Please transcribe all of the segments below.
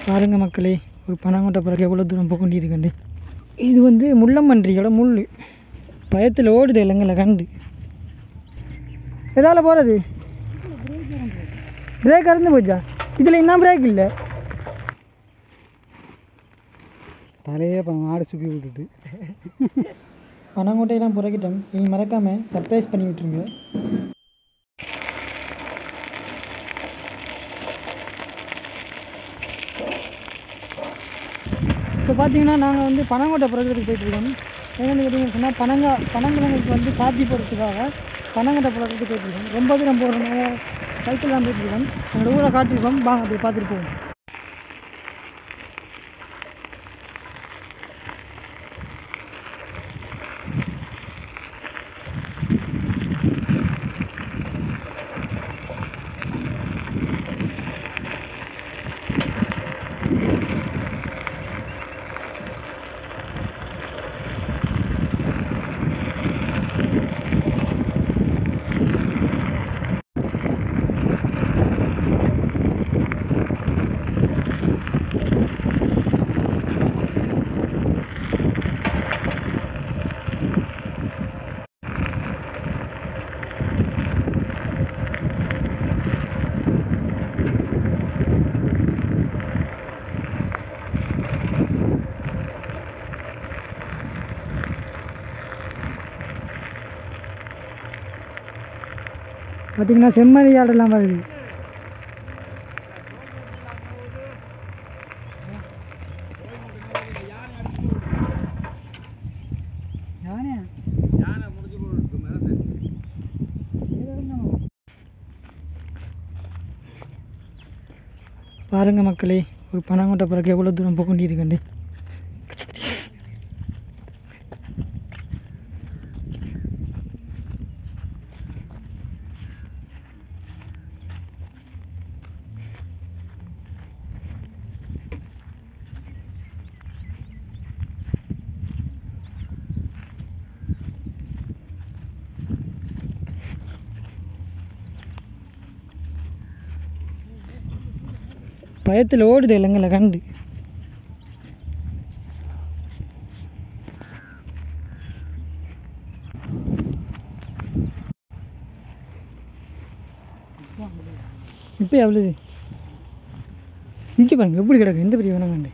பாருங்க மக்களே ஒரு பனங்கொட்டை பிறகு எவ்வளோ தூரம் போக வேண்டியிருக்கண்டு இது வந்து முள்ளம்பன்றியோட முள் பயத்தில் ஓடுது இல்லைங்கள கண்டு எதால் போகிறது பிரேக் அறந்து போச்சா இதில் இன்னும் பிரேக் இல்லை தலையே மாடு சுப்பி விட்டுட்டு பனங்கொட்டையெல்லாம் புறக்கிட்டோம் நீங்கள் மறக்காமல் சர்ப்ரைஸ் பண்ணி விட்டுருங்க இப்போ பார்த்தீங்கன்னா நாங்கள் வந்து பனங்கொட்டை புறக்கிறதுக்கு போயிட்டுருக்கோம் என்னென்னு கேட்டிங்கன்னு சொன்னால் பனங்கா பனங்கிழங்குக்கு வந்து காப்பி போடுறதுக்காக பனங்கொட்டை புறக்கிறதுக்கு போயிட்டுருக்கோம் ரொம்ப தூரம் போகிறதுனால சைக்கிள் தான் போயிட்டுருக்கோம் எங்களோட ஊரை காட்டிருக்கோம் வாங்க போய் பார்த்துட்டு போவோம் பார்த்தீங்கன்னா செம்மறி ஆடெல்லாம் வருது யானே பாருங்க மக்களே ஒரு பனங்கொட்டை பிறகு எவ்வளோ தூரம் போக வேண்டியிருக்கண்டு பயத்தில் ஓடுது இல்லைங்கள கண்டு இப்போ எவ்வளவு இங்கே பாருங்க எப்படி கிடக்கு எந்த பெரிய வேணாங்கண்டு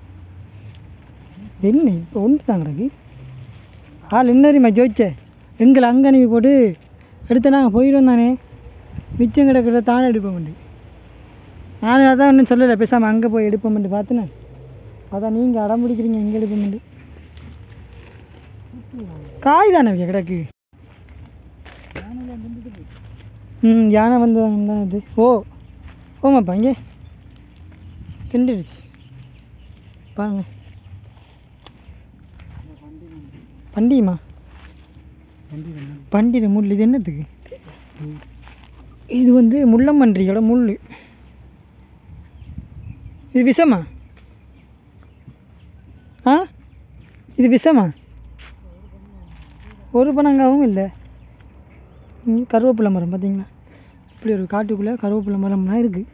என்ன இப்போ ஒன்று தான் கிடக்கு ஆள் என்ன தெரியுமா ஜோதிச்சே எங்களை அங்கே அனுப்பி போட்டு எடுத்து நாங்கள் போயிடுவோம் தானே மிச்சம் கிடக்கிறத தானே எடுப்போம் வேண்டி நானும் அதான் ஒன்றும் சொல்லலை பேசாமல் அங்கே போய் எடுப்போம்ட்டு பார்த்தேனே அதான் நீங்கள் அடம் பிடிக்கிறீங்க எங்கே எடுப்போம்ட்டு காய் தானே இங்க கிடக்கு ம் யானை வந்ததாங்க தானே இது ஓ ஓமாப்பா இங்கே கிண்டிடுச்சு பாருங்க பண்டிகைமா பண்டிகை முள் இது என்னத்துக்கு இது வந்து முள்ளம்பன்றியோட முள் இது விஷமா ஆ இது விஷமா ஒரு பனங்காவும் இல்லை இங்கே கருவேப்பிலை மரம் பார்த்தீங்களா இப்படி ஒரு காட்டுக்குள்ளே கருவேப்பிலை மரம்லாம் இருக்குது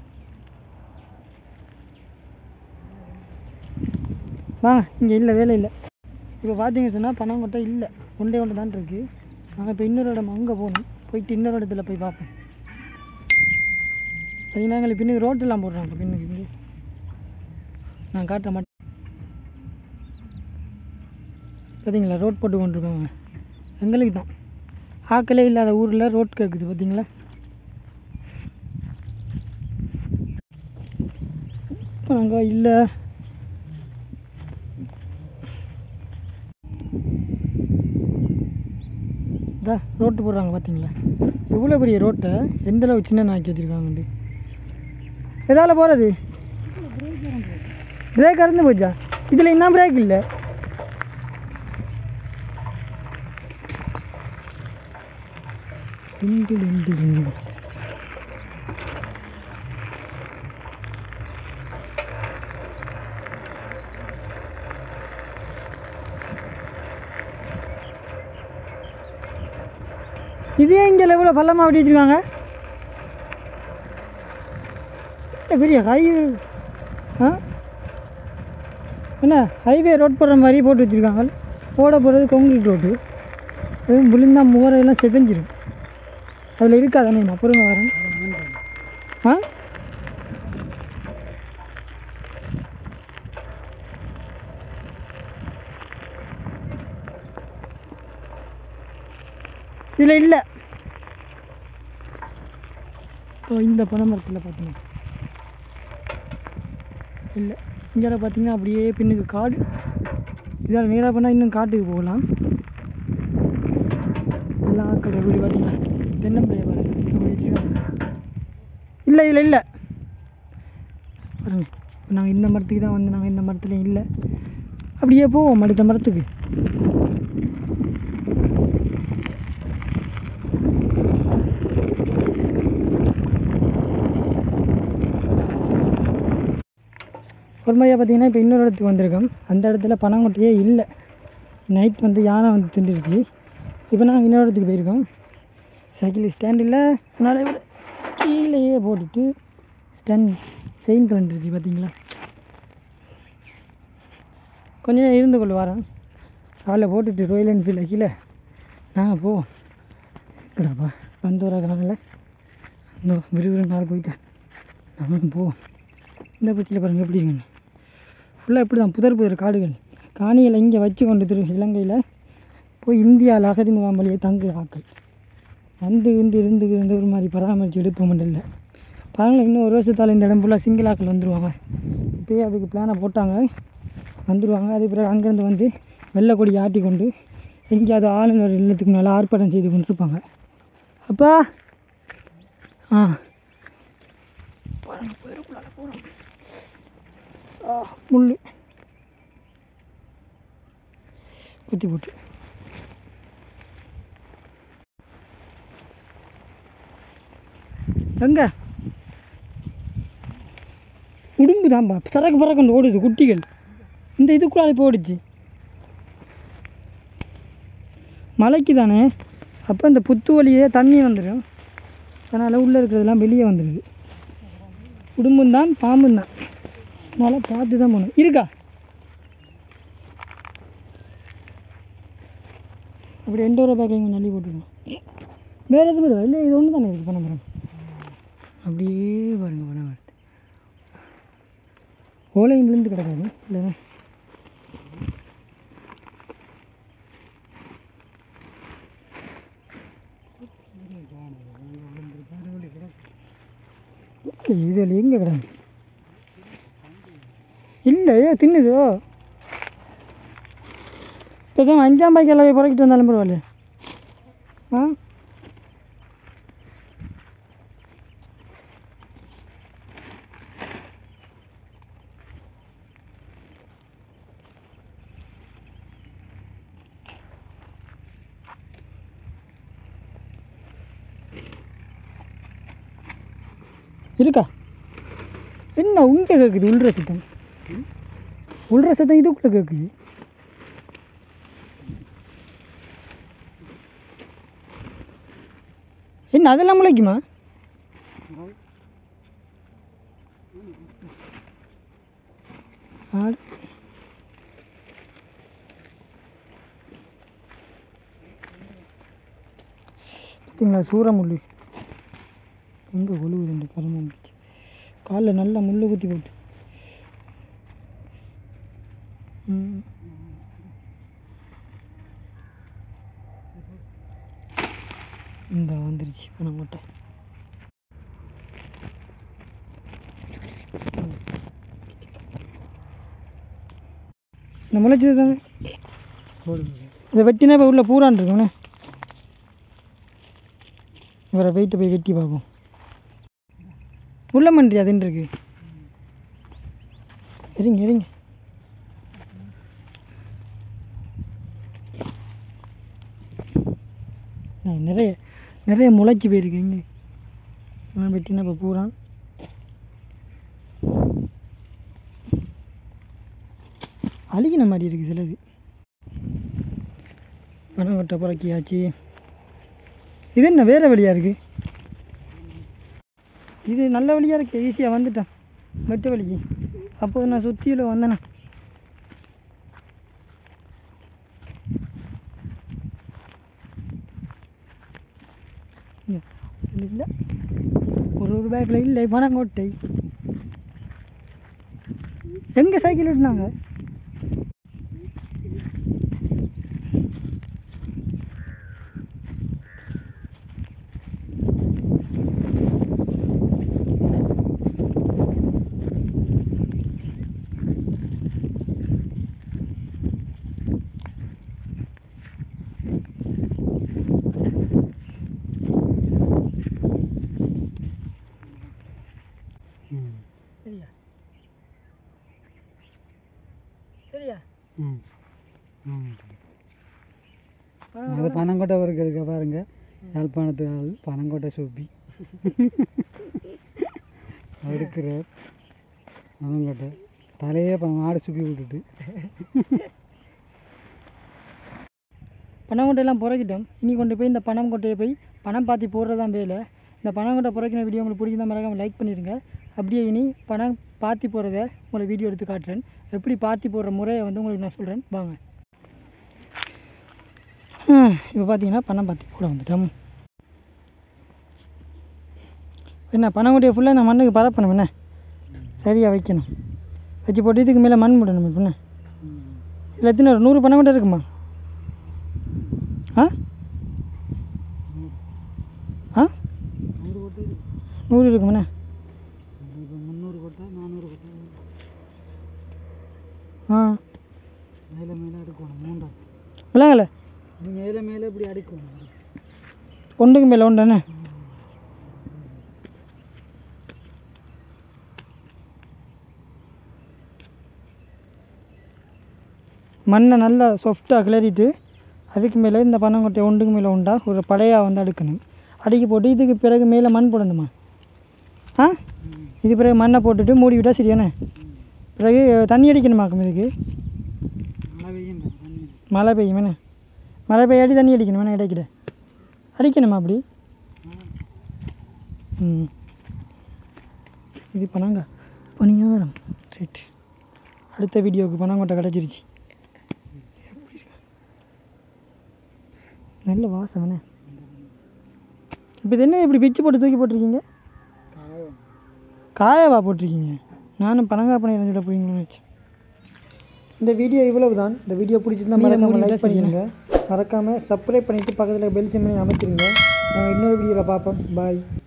வாங்க இங்கே இல்லை வேலை இல்லை இப்போ பார்த்தீங்கன்னு சொன்னால் பனங்கொட்டை இல்லை ஒன்றே ஒன்று தான் இருக்குது நாங்கள் இப்போ இன்னொரு இடம் அங்கே போகணும் போயிட்டு இன்னொரு இடத்துல போய் பார்ப்போம் பார்த்தீங்கன்னா எங்களுக்கு பின்னுக்கு ரோட்டெல்லாம் போடுறாங்க பின்னுக்கு இங்கே நான் காட்ட மாட்டேன் பார்த்தீங்களா ரோட் போட்டு கொண்டிருக்காங்க எங்களுக்கு தான் ஆக்களே இல்லாத ஊரில் ரோட் கேட்குது பார்த்தீங்களா இப்போ அங்கே இல்லை இதா ரோட்டு போடுறாங்க பார்த்தீங்களா எவ்வளோ பெரிய ரோட்டை எந்த அளவு சின்ன ஆக்கி வச்சுருக்காங்கண்டு எதால் போகிறது பிரேக் அறந்து போச்சா இதில் இன்னும் பிரேக் இல்லை டிங்கு டிங்கு டிங்கு. இது ஏன் இங்கே எவ்வளோ பள்ளமாக அப்படி வச்சுருக்காங்க என்ன பெரிய கை ஆ என்ன ஹைவே ரோட் போடுற மாதிரி போட்டு வச்சுருக்காங்க போட போகிறது கான்க்ரீட் ரோடு எதுவும் விழுந்தா முகரையெல்லாம் செதஞ்சிரும் அதில் இருக்காதானே நான் பொறுங்க வரேன் ஆ இதில் இல்லை ஓ இந்த பனைமரத்தில் பார்த்தீங்கன்னா இல்லை இங்கே பார்த்தீங்கன்னா அப்படியே பின்னுக்கு காடு இதால் நேராக பண்ணால் இன்னும் காட்டுக்கு போகலாம் எல்லாம் ஆக்கள் எப்படி பார்த்தீங்கன்னா தென்னம்பிள்ளைய பாருங்க அப்படி வச்சுருக்காங்க இல்லை இல்லை இல்லை பாருங்க இப்போ நாங்கள் இந்த மரத்துக்கு தான் வந்து நாங்கள் இந்த மரத்துலையும் இல்லை அப்படியே போவோம் அடுத்த மரத்துக்கு ஒரு மாதிரியாக பார்த்தீங்கன்னா இப்போ இன்னொரு இடத்துக்கு வந்திருக்கோம் அந்த இடத்துல பனங்கொட்டையே இல்லை நைட் வந்து யானை வந்து திண்டுருச்சு இப்போ நாங்கள் இன்னொரு இடத்துக்கு போயிருக்கோம் சைக்கிள் ஸ்டாண்ட் இல்லை அதனால் இவர் கீழேயே போட்டுட்டு ஸ்டாண்ட் செயின் கலண்டுருச்சு பார்த்தீங்களா கொஞ்ச நேரம் இருந்து கொள்ள வரேன் காலைல போட்டுட்டு ராயல் என்ஃபீல்டில் கீழே நாங்கள் போவோம் இருக்கிறப்பா வந்து வரதுனால இந்த விறுவிறு நாள் போயிட்டு நம்மளும் போவோம் இந்த பற்றியில் பாருங்கள் எப்படி இருக்குன்னு ஃபுல்லாக இப்படி தான் புதர் புதர் காடுகள் காணிகளை இங்கே வச்சு கொண்டு திரு இலங்கையில் போய் இந்தியாவில் அகதி முகாம் வழியே தங்குற ஆட்கள் வந்து இருந்து இருந்து இருந்து ஒரு மாதிரி பராமரித்து எடுப்போம் இல்லை பாருங்களேன் இன்னும் ஒரு வருஷத்தால் இந்த இடம் ஃபுல்லாக சிங்கிள் ஆட்கள் வந்துடுவாங்க இப்போயே அதுக்கு பிளானை போட்டாங்க வந்துடுவாங்க அதுக்கு பிறகு அங்கேருந்து வந்து வெள்ளை கொடி ஆட்டி கொண்டு எங்கேயாவது ஆளுநர் இல்லத்துக்கு முன்னால் ஆர்ப்பாட்டம் செய்து கொண்டு இருப்பாங்க அப்பா ஆ பாருங்க பேருக்குள்ளால போகிறோம் ஆ முள் குத்தி போட்டு எங்க உடும்பு தான்பா சரக்கு பறக்கண்டு ஓடுது குட்டிகள் இந்த இதுக்குள்ளால இப்போ ஓடுச்சு மலைக்கு தானே அப்போ இந்த புத்து வழியே தண்ணி வந்துடும் அதனால் உள்ளே இருக்கிறதெல்லாம் வெளியே வந்துடுது உடும்பும் தான் பாம்பும் தான் அதனால் பார்த்து தான் போகணும் இருக்கா அப்படி எந்த ஒரு பேக்கிங் கொஞ்சம் அள்ளி போட்டுருக்கோம் வேறு எதுவும் இல்லை இல்லை இது ஒன்று தானே இருக்குது பண்ண மரம் அப்படியே பாருங்க பண்ண மரத்து ஓலையும் விழுந்து கிடக்காது இல்லை இது எங்கே கிடக்கு இல்லை ஏ தின்னுதோ இப்போ அஞ்சாம் பாய்க்கு போய் புறக்கிட்டு வந்தாலும் பரவாயில்ல ஆ இருக்கா என்ன உங்க கேட்குது உள்ற சத்தம் உள்ற சத்தம் இதுக்குள்ளே கேட்குது என்ன அதெல்லாம் முளைக்குமா ஆடு பார்த்தீங்களா சூறமுள் எங்கே ஒழுகுது இந்த கருமம் காலில் நல்லா முள் குத்தி போட்டு ம். இந்த வந்துருச்சு பனங்கொட்டை இந்த முளைச்சது தானே இதை வெட்டினா இப்போ உள்ள பூரான் இருக்கும்ண்ணே இவரை வெயிட்டை போய் வெட்டி பார்ப்போம் உள்ள மன்றி அதுன்னு இருக்கு இருங்க இருங்க நான் நிறைய நிறைய முளைச்சி போயிருக்கு இங்கே நான் வெட்டினா இப்போ பூரான் அழுகின மாதிரி இருக்குது சிலது பனங்கொட்டை புறக்கியாச்சு இது என்ன வேறு வழியாக இருக்குது இது நல்ல வழியாக இருக்கு ஈஸியாக வந்துட்டேன் வெட்டு வலிக்கு அப்போ நான் சுற்றியில் வந்தேண்ணே இல்லை ஒரு ஒரு பேக்கில் இல்லை பணங்கோட்டை எங்கே சைக்கிள் விட்டுனாங்க ம் சரியா சரியா ம் ம் அது பனங்கொட்டை வரைக்கும் இருக்க பாருங்க யாழ்ப்பாணத்து ஆள் பனங்கொட்டை சூப்பி அடுக்கிறார் பனங்கொட்டை தலையே ப- மாடு சுப்பி விட்டுட்டு பனங்கொட்டையெல்லாம் புறக்கிட்டோம் இனி கொண்டு போய் இந்த பணம் கொட்டையை போய் பணம் பாத்தி போடுறதான் வேலை இந்த பனங்கொட்டை புறக்கின வீடியோ உங்களுக்கு பிடிச்சிருந்தா மறக்காம லைக் பண்ணிடுங்க அப்படியே இனி பணம் பாத்தி போடுறத உங்களை வீடியோ எடுத்து காட்டுறேன் எப்படி பாத்தி போடுற முறையை வந்து உங்களுக்கு நான் சொல்கிறேன் வாங்க இப்போ பார்த்தீங்கன்னா பணம் பாத்தி போட வந்துட்டோம் என்ன பனங்குட்டியை ஃபுல்லாக நான் மண்ணுக்கு பதப்பணும் என்ன சரியாக வைக்கணும் வச்சு போட்டு இதுக்கு மேலே மண் போடணும் இப்போ என்ன இதில் எத்தனை ஒரு நூறு பனங்குட்டை இருக்குமா ஆ ஆ நூறு கொட்டை இருக்கு நூறு இருக்குமாண்ணே இப்போ முந்நூறு கொட்டை நானூறு கொட்டை ஆ மேலே மேலே அடுக்கணும் மூண்டா விளாங்கல இது மேலே மேலே இப்படி அடுக்கணும் ஒன்றுக்கு மேலே ஒன்றுண்ணே மண்ணை நல்லா சாஃப்டாக கிளறிட்டு அதுக்கு மேலே இந்த பனங்கொட்டை ஒன்றுக்கு மேலே உண்டா ஒரு படையாக வந்து அடுக்கணும் அடுக்கி போட்டு இதுக்கு பிறகு மேலே மண் போடணுமா ஆ இது பிறகு மண்ணை போட்டுட்டு மூடி விட்டால் சரியாண்ணே பிறகு தண்ணி அடிக்கணுமாக்கும் இதுக்கு மழை பெய்யும் தண்ணி மழை பெய்யுமேண்ணே மழை பெய்யாட்டி தண்ணி அடிக்கணுமே இடைக்கிட அடிக்கணுமா அப்படி ம் இது பணங்க பனியாரம் ரைட் அடுத்த வீடியோவுக்கு பனங்கொட்டை கிடச்சிருச்சு நல்ல வாசம்ண்ணே இப்போ இது என்ன இப்படி பிச்சு போட்டு தூக்கி போட்டிருக்கீங்க காயம் காயவா போட்டிருக்கீங்க நானும் பனங்காய் பனையில் சொல்ல போறீங்கன்னு வச்சேன் இந்த வீடியோ இவ்வளவு தான் இந்த வீடியோ பிடிச்சிருந்தா மறக்காம லைக் பண்ணிடுங்க மறக்காம சப்ஸ்கிரைப் பண்ணிட்டு பக்கத்தில் பெல் சிம்மனை அமைச்சிருங்க நாங்கள் இன்னொரு வீடியோவில் பார்ப்போம் பாய்